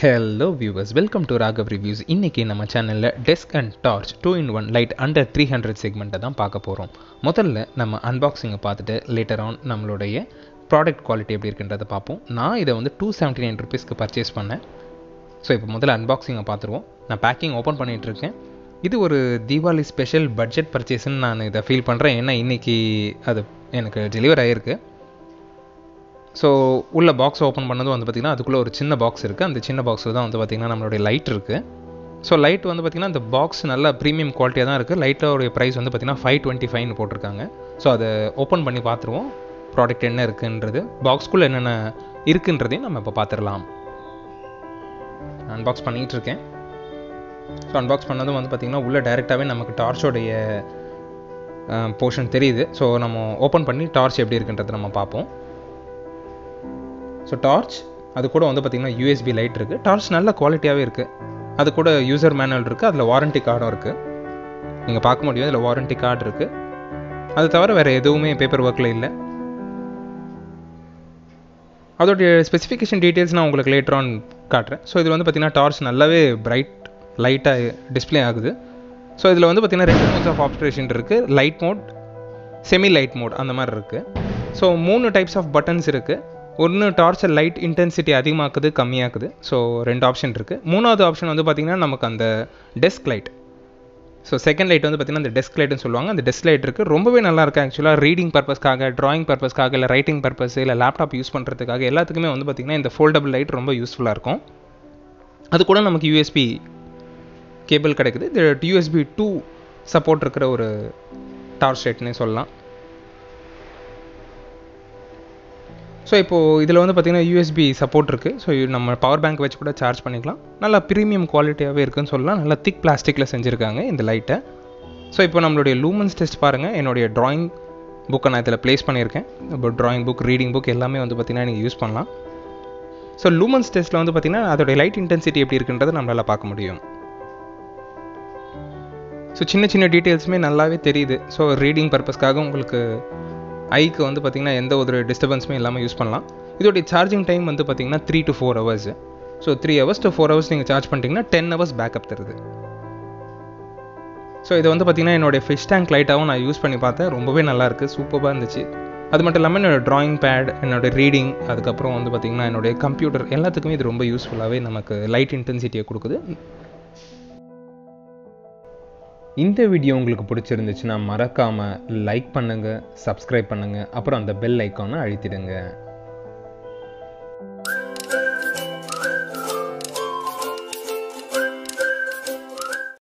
hello viewers welcome to Raghav reviews இன்றைக்கி நம்ம சேனலில் desk and torch two in one light under three hundred செக்மெண்ட்டை தான் பார்க்க போகிறோம் முதல்ல நம்ம அன்பாக்சிங்கை பார்த்துட்டு லேட்டர் ஆன் நம்மளுடைய ப்ராடக்ட் குவாலிட்டி எப்படி இருக்குன்றதை பார்ப்போம் நான் இதை வந்து டூ செவன்ட்டி நைன் ருபீஸ்க்கு பர்ச்சேஸ் பண்ணேன் ஸோ இப்போ முதல்ல அன்பாக்சிங்கை பார்த்துருவோம் நான் பேக்கிங் ஓப்பன் பண்ணிகிட்டு இருக்கேன் இது ஒரு தீபாவளி ஸ்பெஷல் பட்ஜெட் பர்ச்சேஸ்ன்னு நான் இதை ஃபீல் பண்ணுறேன் ஏன்னா இன்றைக்கி அது எனக்கு டெலிவர் ஆகிருக்கு ஸோ உள்ள பாக்ஸ் ஓப்பன் பண்ணதும் வந்து பார்த்திங்கன்னா அதுக்குள்ளே ஒரு சின்ன பாக்ஸ் இருக்குது அந்த சின்ன பாக்ஸில் தான் வந்து பார்த்திங்கன்னா நம்மளுடைய லைட் இருக்குது ஸோ லைட் வந்து பார்த்திங்கன்னா இந்த பாக்ஸ் நல்ல ப்ரீமியம் குவாலிட்டியாக தான் இருக்குது லைட்டோடைய ப்ரைஸ் வந்து பார்த்திங்கன்னா ஃபைவ் டுவெண்ட்டி ஃபைவ்னு போட்டிருக்காங்க ஸோ அதை ஓப்பன் பண்ணி பார்த்துருவோம் ப்ராடக்ட் என்ன இருக்குன்றது பாக்ஸ்க்குள்ளே என்னென்ன இருக்குன்றதையும் நம்ம இப்போ பார்த்துடலாம் அன்பாக்ஸ் பண்ணிகிட்டு இருக்கேன் ஸோ அன்பாக்ஸ் பண்ணதும் வந்து பார்த்திங்கன்னா உள்ளே டேரெக்டாகவே நமக்கு டார்ச்சோடைய போர்ஷன் தெரியுது ஸோ நம்ம ஓப்பன் பண்ணி டார்ச் எப்படி இருக்குன்றதை நம்ம பார்ப்போம் ஸோ டார்ச் அது கூட வந்து பார்த்திங்கன்னா யூஎஸ்பி லைட் இருக்குது டார்ச் நல்ல குவாலிட்டியாகவே இருக்குது அது கூட யூசர் மேனுவல் இருக்குது அதில் வாரண்ட்டி கார்டும் இருக்குது நீங்கள் பார்க்க முடியும் அதில் வாரண்ட்டி கார்டு இருக்குது அது தவிர வேறு எதுவுமே பேப்பர் ஒர்க்கில் இல்லை அதோடைய ஸ்பெசிஃபிகேஷன் டீட்டெயில்ஸ் நான் உங்களுக்கு லேட்டர் ஆன் காட்டுறேன் ஸோ இதில் வந்து பார்த்திங்கன்னா டார்ச் நல்லாவே பிரைட் லைட்டாக டிஸ்பிளே ஆகுது ஸோ இதில் வந்து பார்த்திங்கன்னா ரெண்டு மோட்ஸ் ஆஃப் ஆப்ரேஷன் இருக்குது light mode semi light mode அந்த மாதிரி இருக்குது ஸோ மூணு டைப்ஸ் ஆஃப் பட்டன்ஸ் இருக்குது ஒன்று டார்ச்சர் லைட் இன்டென்சிட்டி அதிகமாக்குது கம்மியாக்குது ஸோ ரெண்டு ஆப்ஷன் இருக்குது மூணாவது ஆப்ஷன் வந்து பார்த்திங்கன்னா நமக்கு அந்த desk light so second light வந்து பார்த்திங்கன்னா அந்த டெஸ்க் லைட்னு சொல்லுவாங்க அந்த டெஸ்க் லைட் இருக்குது ரொம்பவே நல்லா இருக்குது ஆக்சுவலாக ரீடிங் பர்பஸ்க்காக ட்ராயிங் பர்பஸ்க்காக இல்லை ரைட்டிங் பர்பஸ் இல்லை லேப்டாப் யூஸ் பண்ணுறதுக்காக எல்லாத்துக்குமே வந்து பார்த்திங்கன்னா இந்த ஃபோல்டபுள் லைட் ரொம்ப யூஸ்ஃபுல்லாக இருக்கும் அது கூட நமக்கு யூஎஸ்பி கேபிள் கிடைக்குது இது யூஎஸ்பி டூ சப்போர்ட் இருக்கிற ஒரு டார்ச் லைட்னே சொல்லலாம் ஸோ இப்போது இதில் வந்து பார்த்திங்கன்னா யூஎஸ்பி சப்போர்ட் இருக்குது ஸோ நம்ம பவர் பேங்க் வச்சு கூட சார்ஜ் பண்ணிக்கலாம் நல்லா ப்ரீமியம் குவாலிட்டியாகவே இருக்குன்னு சொல்லலாம் நல்லா திக் பிளாஸ்டிக்கில் செஞ்சுருக்காங்க இந்த லைட்டை ஸோ இப்போ நம்மளுடைய லூமன்ஸ் டெஸ்ட் பாருங்கள் என்னுடைய ட்ராயிங் புக்கை நான் இதில் ப்ளேஸ் பண்ணியிருக்கேன் இப்போ ட்ராயிங் புக் ரீடிங் புக் எல்லாமே வந்து பார்த்திங்கன்னா நீங்கள் யூஸ் பண்ணலாம் ஸோ லூமன்ஸ் டெஸ்ட்டில் வந்து பார்த்திங்கன்னா அதோடைய லைட் இன்டென்சிட்டி எப்படி இருக்குன்றதை நம்மளால் பார்க்க முடியும் ஸோ சின்ன சின்ன டீட்டெயில்ஸுமே நல்லாவே தெரியுது ஸோ ரீடிங் பர்பஸ்க்காக உங்களுக்கு ஐக்கு வந்து பார்த்திங்கன்னா எந்த ஒரு டிஸ்டர்பன்ஸுமே இல்லாமல் யூஸ் பண்ணலாம் இதோடைய சார்ஜிங் டைம் வந்து பார்த்திங்கன்னா three to four hours so three hours to four hours நீங்கள் சார்ஜ் பண்ணிட்டீங்கன்னா டென் ஹவர்ஸ் பேக்கப் தருது ஸோ இதை வந்து பார்த்திங்கன்னா என்னுடைய ஃபிஷ் டேங்க் லைட்டாகவும் நான் யூஸ் பண்ணி பார்த்தேன் ரொம்பவே நல்லாயிருக்கு சூப்பராக இருந்துச்சு அது மட்டும் இல்லாமல் என்னோடய ட்ராயிங் பேட் என்னோடய ரீடிங் அதுக்கப்புறம் வந்து பார்த்திங்கன்னா என்னுடைய கம்ப்யூட்டர் எல்லாத்துக்குமே இது ரொம்ப யூஸ்ஃபுல்லாகவே நமக்கு லைட் இன்டென்சிட்டியை கொடுக்குது இந்த வீடியோ உங்களுக்கு பிடிச்சிருந்துச்சுன்னா மறக்காமல் லைக் பண்ணுங்கள் சப்ஸ்கிரைப் பண்ணுங்கள் அப்புறம் அந்த பெல் ஐக்கானை அழுத்திடுங்க